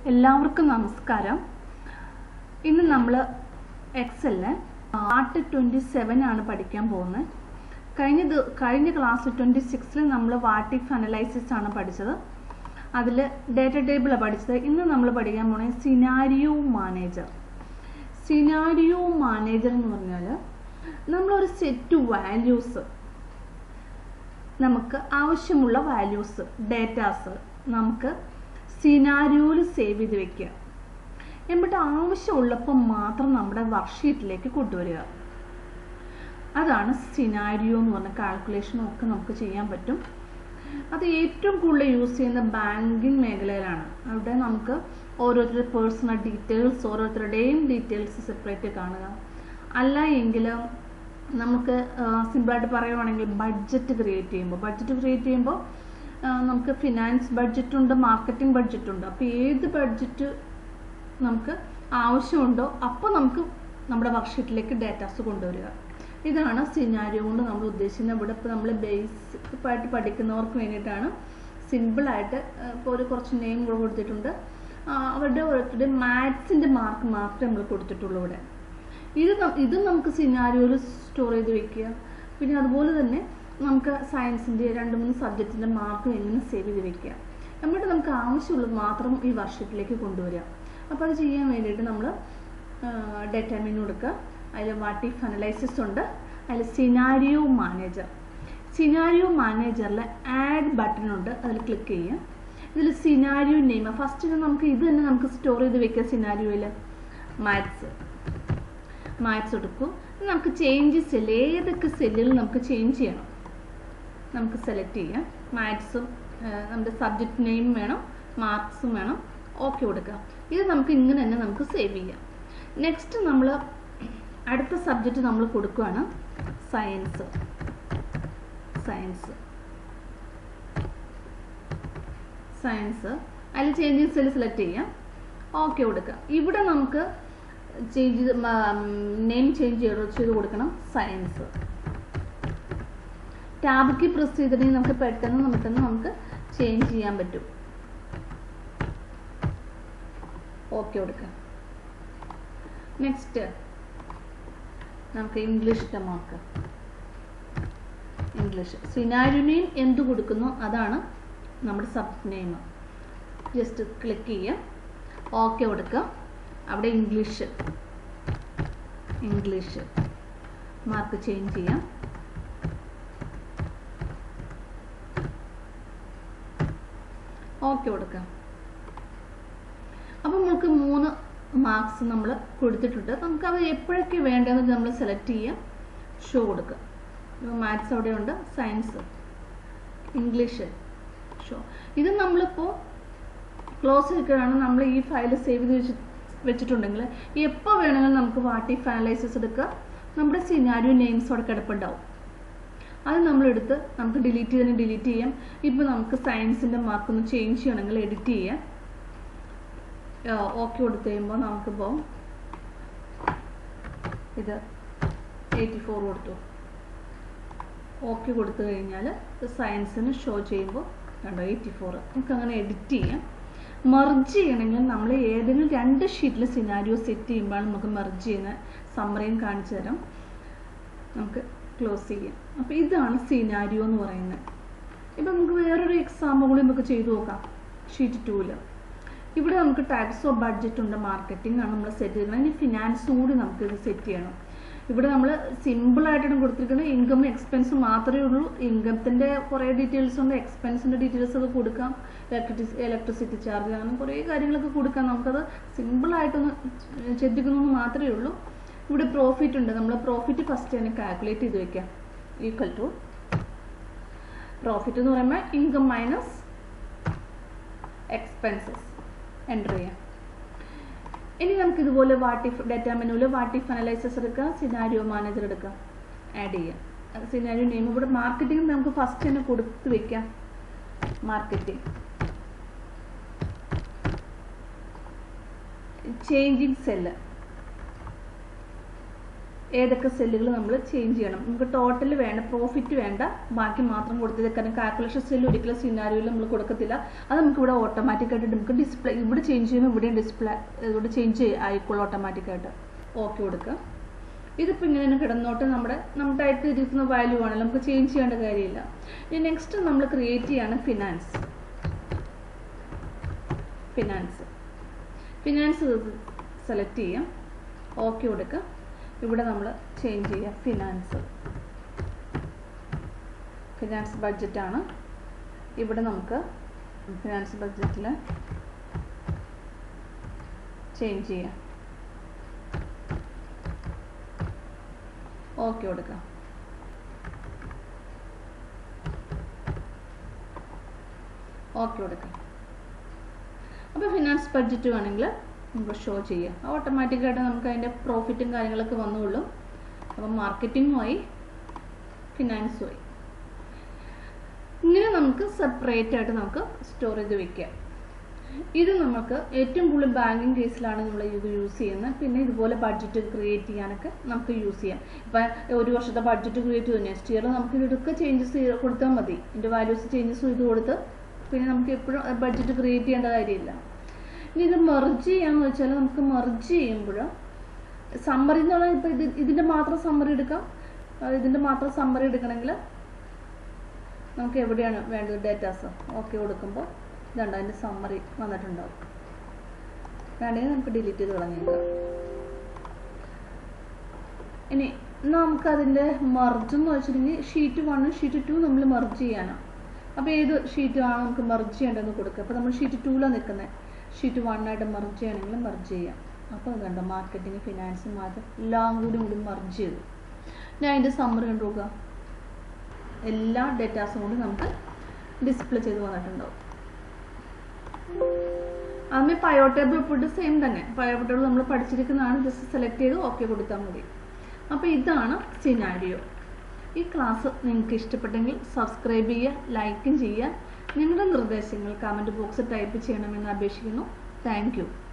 എല്ലാവർക്കും നമസ്കാരം ഇന്ന് നമ്മൾ എക്സലിന് പാർട്ട് ട്വൻറ്റി സെവൻ ആണ് പഠിക്കാൻ പോകുന്നത് കഴിഞ്ഞ ദി- കഴിഞ്ഞ ക്ലാസ് ട്വൻറ്റി സിക്സിൽ നമ്മൾ വാട്ടിഫ് അനലൈസിസ് ആണ് പഠിച്ചത് അതിൽ ഡേറ്റ ടേബിളാണ് പഠിച്ചത് ഇന്ന് നമ്മൾ പഠിക്കാൻ പോണത് സിനാരിയോ മാനേജർ സിനാരിയോ മാനേജർ എന്ന് പറഞ്ഞാൽ നമ്മളൊരു സെറ്റ് വാല്യൂസ് നമുക്ക് ആവശ്യമുള്ള വാല്യൂസ് ഡേറ്റാസ് നമുക്ക് സിനാരിയോയിൽ സേവ് ചെയ്ത് വെക്കുക എന്നിട്ട് ആവശ്യമുള്ളപ്പോൾ മാത്രം നമ്മുടെ വർക്ക്ഷീറ്റിലേക്ക് കൊണ്ടുവരിക അതാണ് സിനാരിയോ എന്ന് പറഞ്ഞ കാൽക്കുലേഷനും ഒക്കെ നമുക്ക് ചെയ്യാൻ പറ്റും അത് ഏറ്റവും കൂടുതൽ യൂസ് ചെയ്യുന്ന ബാങ്കിങ് മേഖലയിലാണ് അവിടെ നമുക്ക് ഓരോരുത്തരുടെ പേഴ്സണൽ ഡീറ്റെയിൽസ് ഓരോരുത്തരുടെയും ഡീറ്റെയിൽസ് സെപ്പറേറ്റ് കാണുക അല്ല എങ്കിൽ നമുക്ക് സിമ്പിളായിട്ട് പറയുവാണെങ്കിൽ ബഡ്ജറ്റ് ക്രിയേറ്റ് ചെയ്യുമ്പോൾ ബഡ്ജറ്റ് ക്രിയേറ്റ് ചെയ്യുമ്പോൾ നമുക്ക് ഫിനാൻസ് ബഡ്ജറ്റ് ഉണ്ട് മാർക്കറ്റിംഗ് ബഡ്ജറ്റ് ഉണ്ട് അപ്പോൾ ഏത് ബഡ്ജറ്റ് നമുക്ക് ആവശ്യമുണ്ടോ അപ്പോൾ നമുക്ക് നമ്മുടെ വർക്ക്ഷീറ്റിലേക്ക് ഡേറ്റാസ് കൊണ്ടുവരിക ഇതാണ് സിനാരിയോ കൊണ്ട് നമ്മൾ ഉദ്ദേശിക്കുന്നത് ഇവിടെ ഇപ്പോൾ നമ്മൾ ബേസിക് ആയിട്ട് പഠിക്കുന്നവർക്ക് വേണ്ടിയിട്ടാണ് സിമ്പിളായിട്ട് ഇപ്പോൾ ഒരു കുറച്ച് നെയിം കൂടെ കൊടുത്തിട്ടുണ്ട് ആ, അവരുടെ ഓരോരുത്തരുടെ മാത്സിൻ്റെ മാർക്ക് മാത്രമേ നമ്മൾ കൊടുത്തിട്ടുള്ളൂ ഇവിടെ ഇത് ന- ഇത് നമുക്ക് സിനാരിയോയിൽ സ്റ്റോർ ചെയ്ത് വെക്കുക പിന്നെ അതുപോലെ തന്നെ നമുക്ക് സയൻസിൻ്റെ രണ്ട് മൂന്ന് സബ്ജക്റ്റിൻ്റെ മാർക്ക് എങ്ങനെ സേവ് ചെയ്ത് വെക്കുക എന്നിട്ട് നമുക്ക് ആവശ്യമുള്ളത് മാത്രം ഈ വർഷത്തിലേക്ക് കൊണ്ടുവരിക അപ്പോൾ അത് ചെയ്യാൻ വേണ്ടിയിട്ട് നമ്മൾ ഡേറ്റ മെനു കൊടുക്കുക അതിൽ വാട്ട് ഇഫ് അനലൈസിസ് ഉണ്ട് അതിൽ സിനാരിയോ മാനേജർ സിനാരിയോ മാനേജറിൽ ആഡ് ബട്ടൺ ഉണ്ട് അതിൽ ക്ലിക്ക് ചെയ്യുക ഇതിൽ സിനാരിയോ നെയിം ഫസ്റ്റ് നമുക്ക് ഇത് തന്നെ നമുക്ക് സ്റ്റോർ ചെയ്ത് വെക്കുക സിനാരിയോയിൽ മാത്സ് മാത്സ് എടുക്കും നമുക്ക് ചേഞ്ച് സെല്ല് ഏതൊക്കെ സെല്ലുകൾ നമുക്ക് ചേഞ്ച് ചെയ്യണം നമുക്ക് സെലക്ട് ചെയ്യാം മാത്സും നമ്മുടെ സബ്ജക്റ്റ് നെയിം വേണം മാർക്സും വേണം ഓക്കെ കൊടുക്കുക ഇത് നമുക്ക് ഇങ്ങനെ തന്നെ നമുക്ക് സേവ് ചെയ്യാം നെക്സ്റ്റ് നമ്മൾ അടുത്ത സബ്ജക്റ്റ് നമ്മൾ കൊടുക്കുകയാണ് സയൻസ് സയൻസ് സയൻസ് അതിൽ ചേഞ്ച് സെൽ സെലക്ട് ചെയ്യാം ഓക്കെ കൊടുക്കുക ഇവിടെ നമുക്ക് ചേഞ്ച് നെയിം ചേഞ്ച് ചെയ്ത് ചെയ്ത് കൊടുക്കണം സയൻസ് ടാബ് കീ പ്രസ് ചെയ്തിട്ടുണ്ടെങ്കിൽ നമുക്ക് പെട്ടെന്ന് പെട്ടെന്ന് നമുക്ക് ചേഞ്ച് ചെയ്യാൻ പറ്റും ഓക്കെ കൊടുക്കാം നെക്സ്റ്റ് നമുക്ക് ഇംഗ്ലീഷിൻ്റെ മാർക്ക് ഇംഗ്ലീഷ് സിനാരി നെയിം എന്ത് കൊടുക്കുന്നു അതാണ് നമ്മുടെ സബ് നെയിം ജസ്റ്റ് ക്ലിക്ക് ചെയ്യുക ഓക്കെ കൊടുക്കുക അവിടെ ഇംഗ്ലീഷ് ഇംഗ്ലീഷ് മാർക്ക് ചേഞ്ച് ചെയ്യാം ഓക്കെ കൊടുക്കാം അപ്പം നമുക്ക് മൂന്ന് മാർക്സ് നമ്മൾ കൊടുത്തിട്ടുണ്ട് നമുക്ക് അത് എപ്പോഴൊക്കെ വേണ്ടതെന്ന് നമ്മൾ സെലക്ട് ചെയ്യാം ഷോ കൊടുക്കുക മാത്സ് അവിടെ ഉണ്ട് സയൻസ് ഇംഗ്ലീഷ് ഷോ ഇത് നമ്മളിപ്പോൾ ക്ലോസ് ചെയ്തിട്ടാണ് നമ്മൾ ഈ ഫയൽ സേവ് ചെയ്ത് വെച്ച് വെച്ചിട്ടുണ്ടെങ്കിൽ എപ്പോൾ വേണമെങ്കിലും നമുക്ക് വാട്ടി ഫയലൈസസ് എടുക്കുക നമ്മുടെ സിനാരിയോ നെയിംസ് അവിടെ കിടപ്പുണ്ടാവും അത് നമ്മളെടുത്ത് നമുക്ക് ഡിലീറ്റ് ചെയ്തതിന് ഡിലീറ്റ് ചെയ്യാം ഇപ്പോൾ നമുക്ക് സയൻസിൻ്റെ മാർക്ക് ഒന്ന് ചേഞ്ച് ചെയ്യണമെങ്കിൽ എഡിറ്റ് ചെയ്യാം ഓക്കെ കൊടുത്തു കഴിയുമ്പോൾ നമുക്കിപ്പോൾ ഇത് എയ്റ്റി ഫോർ കൊടുത്തു ഓക്കെ കൊടുത്തു കഴിഞ്ഞാൽ സയൻസിന് ഷോ ചെയ്യുമ്പോൾ കണ്ടോ എയ്റ്റി ഫോർ നമുക്ക് അങ്ങനെ എഡിറ്റ് ചെയ്യാം മെർജ് ചെയ്യണമെങ്കിൽ നമ്മൾ ഏതെങ്കിലും രണ്ട് ഷീറ്റിൽ സിനാരിയോ സെറ്റ് ചെയ്യുമ്പോഴാണ് നമുക്ക് മെർജ് ചെയ്യുന്ന സമ്മറിയും കാണിച്ചു തരാം നമുക്ക് ക്ലോസ് ചെയ്യാം അപ്പോൾ ഇതാണ് സിനാരിയോ എന്ന് പറയുന്നത് ഇപ്പം നമുക്ക് വേറൊരു എക്സാമ്പിൾ കൂടി നമുക്ക് ചെയ്തു നോക്കാം ഷീറ്റ് ടൂവിൽ ഇവിടെ നമുക്ക് ടൈപ്സ് ഓഫ് ബഡ്ജറ്റ് ഉണ്ട് മാർക്കറ്റിംഗ് ആണ് നമ്മൾ സെറ്റ് ചെയ്യുന്നത് ഇനി ഫിനാൻസും കൂടി നമുക്ക് ഇത് സെറ്റ് ചെയ്യണം ഇവിടെ നമ്മൾ സിമ്പിൾ ആയിട്ടാണ് കൊടുത്തിരിക്കുന്നത് ഇൻകം എക്സ്പെൻസ് മാത്രമേ ഉള്ളൂ ഇൻകത്തിൻ്റെ കുറേ ഡീറ്റെയിൽസ് ഉണ്ട് എക്സ്പെൻസിൻ്റെ ഡീറ്റെയിൽസ് ഒക്കെ കൊടുക്കാം ഇലക്ട്രിസി ഇലക്ട്രിസിറ്റി ചാർജ് അങ്ങനെ കുറേ കാര്യങ്ങളൊക്കെ കൊടുക്കാം നമുക്കത് സിമ്പിളായിട്ടൊന്ന് ശ്രദ്ധിക്കുന്നു മാത്രമേ ഉള്ളൂ ഇവിടെ പ്രോഫിറ്റ് ഉണ്ട് നമ്മൾ പ്രോഫിറ്റ് ഫസ്റ്റ് തന്നെ കാൽക്കുലേറ്റ് ചെയ്ത് വെക്കാം ഈക്വൽ ടു പ്രോഫിറ്റ് എന്ന് പറയുമ്പോൾ ഇൻകം മൈനസ് എക്സ്പെൻസസ് എൻ്റർ ചെയ്യാം ഇനി നമുക്ക് ഇതുപോലെ വാട്ടിഫ് ഡാറ്റ മെനുവിൽ വാട്ടിഫ് അനലൈസസ് എടുക്കുക സിനാരിയോ മാനേജർ എടുക്കുക ആഡ് ചെയ്യാം സിനാരിയോ നെയിം ഇവിടെ മാർക്കറ്റിംഗ് നമുക്ക് ഫസ്റ്റ് തന്നെ കൊടുത്ത് വെക്കാം മാർക്കറ്റിംഗ് ചേഞ്ചിങ് സെല്ല് ഏതൊക്കെ സെല്ലുകൾ നമ്മൾ ചേഞ്ച് ചെയ്യണം നമുക്ക് ടോട്ടൽ വേണ്ട പ്രോഫിറ്റ് വേണ്ട ബാക്കി മാത്രം കൊടുത്തത് കാരണം കാൽക്കുലേഷൻ സെല്ല് ഒരിക്കലും സിനാരിയോയിൽ നമ്മൾ കൊടുക്കത്തില്ല അത് നമുക്ക് ഇവിടെ ഓട്ടോമാറ്റിക്കായിട്ട് നമുക്ക് ഡിസ്പ്ലേ ഇവിടെ ചേഞ്ച് ചെയ്യുമ്പോൾ ഇവിടെ ഡിസ്പ്ലേ ഇവിടെ ചേഞ്ച് ആയിക്കോളും ഓട്ടോമാറ്റിക്കായിട്ട് ഓക്കെ കൊടുക്കുക ഇതിപ്പോൾ ഇങ്ങനെ തന്നെ കിടന്നോട്ട് നമ്മുടെ നമ്മുടെ ആയിട്ട് ഇരിക്കുന്ന വാല്യൂ ആണല്ലോ നമുക്ക് ചേഞ്ച് ചെയ്യേണ്ട കാര്യമില്ല ഇനി നെക്സ്റ്റ് നമ്മൾ ക്രിയേറ്റ് ചെയ്യാണ് ഫിനാൻസ് ഫിനാൻസ് ഫിനാൻസ് സെലക്ട് ചെയ്യാം ഓക്കെ കൊടുക്കുക ഇവിടെ നമ്മൾ ചേഞ്ച് ചെയ്യാം ഫിനാൻസ് ഫിനാൻസ് ബഡ്ജറ്റാണ് ഇവിടെ നമുക്ക് ഫിനാൻസ് ബഡ്ജറ്റിൽ ചേഞ്ച് ചെയ്യാം ഓക്കെ കൊടുക്കാം ഓക്കെ കൊടുക്കാം അപ്പോൾ ഫിനാൻസ് ബഡ്ജറ്റ് വേണമെങ്കിൽ നമുക്ക് ഷോ ചെയ്യാം ഓട്ടോമാറ്റിക്കായിട്ട് നമുക്ക് അതിൻ്റെ പ്രോഫിറ്റും കാര്യങ്ങളൊക്കെ വന്നുകൊള്ളും അപ്പം മാർക്കറ്റിങ്ങുമായി ഫിനാൻസുമായി ഇങ്ങനെ നമുക്ക് സെപ്പറേറ്റ് ആയിട്ട് നമുക്ക് സ്റ്റോർ ചെയ്ത് വെക്കാം ഇത് നമുക്ക് ഏറ്റവും കൂടുതൽ ബാങ്കിങ് കേസിലാണ് നമ്മൾ ഇത് യൂസ് ചെയ്യുന്നത് പിന്നെ ഇതുപോലെ ബഡ്ജറ്റ് ക്രിയേറ്റ് ചെയ്യാനൊക്കെ നമുക്ക് യൂസ് ചെയ്യാം ഇപ്പം ഒരു വർഷത്തെ ബഡ്ജറ്റ് ക്രിയേറ്റ് ചെയ്തു നെക്സ്റ്റ് ഇയർ നമുക്ക് ഇതൊക്കെ ചേഞ്ചസ് കൊടുത്താൽ മതി ഇതിൻ്റെ വാല്യൂസ് ചേഞ്ചസ് ചെയ്ത് കൊടുത്ത് പിന്നെ നമുക്ക് എപ്പോഴും ബഡ്ജറ്റ് ക്രിയേറ്റ് ചെയ്യേണ്ട കാര്യമില്ല ഇനി ഇത് മെർജ് ചെയ്യാന്ന് വെച്ചാൽ നമുക്ക് മെർജ് ചെയ്യുമ്പോൾ സമ്മറി എന്ന് പറഞ്ഞാൽ ഇപ്പം ഇത് ഇതിൻ്റെ മാത്രം സമ്മറി എടുക്കാം ഇതിൻ്റെ മാത്രം സമ്മറി എടുക്കണമെങ്കിൽ നമുക്ക് എവിടെയാണ് വേണ്ടത് ഡേറ്റാസ് ഓക്കെ കൊടുക്കുമ്പോൾ ഇതുണ്ട് അതിൻ്റെ സമ്മറി വന്നിട്ടുണ്ടാവും വേണമെങ്കിൽ നമുക്ക് ഡിലീറ്റ് ചെയ്ത് കളഞ്ഞേക്കാം ഇനി നമുക്കതിൻ്റെ മർജ് എന്ന് വെച്ചിട്ടുണ്ടെങ്കിൽ ഷീറ്റ് വണ്ണും ഷീറ്റ് ടു നമ്മൾ മർജ് ചെയ്യാനാണ് അപ്പോൾ ഏത് ഷീറ്റ് ആണ് നമുക്ക് മർജ് ചെയ്യേണ്ടതെന്ന് കൊടുക്കുക അപ്പോൾ നമ്മൾ ഷീറ്റ് ടൂലാണ് നിൽക്കുന്നത് ഷീറ്റ് വണ്ണായിട്ട് മർജ് ചെയ്യണമെങ്കിൽ മർജ് ചെയ്യാം അപ്പോൾ ഇതുണ്ട് മാർക്കറ്റിംഗ് ഫിനാൻസ് മാറ്റം എല്ലാം കൂടി കൂടി മർജ് ചെയ്തു ഞാൻ അതിൻ്റെ സമ്മറി കണ്ടുപോകുക എല്ലാ ഡേറ്റാസും കൂടി നമുക്ക് ഡിസ്പ്ലേ ചെയ്ത് വന്നിട്ടുണ്ടാവും അതിന് പയോ ടേബിൾ ഫുഡ് സെയിം തന്നെ പയോ ടേബിൾ നമ്മൾ പഠിച്ചിരിക്കുന്നതാണ് ജസ്റ്റ് സെലക്ട് ചെയ്ത് ഓക്കെ കൊടുത്താൽ മതി അപ്പോൾ ഇതാണ് സിനാരിയോ ഈ ക്ലാസ് നിങ്ങൾക്ക് ഇഷ്ടപ്പെട്ടെങ്കിൽ സബ്സ്ക്രൈബ് ചെയ്യുക ലൈക്കും ചെയ്യുക നിങ്ങളുടെ നിർദ്ദേശങ്ങൾ കമൻറ്റ് ബോക്സിൽ ടൈപ്പ് ചെയ്യണമെന്ന് അപേക്ഷിക്കുന്നു താങ്ക്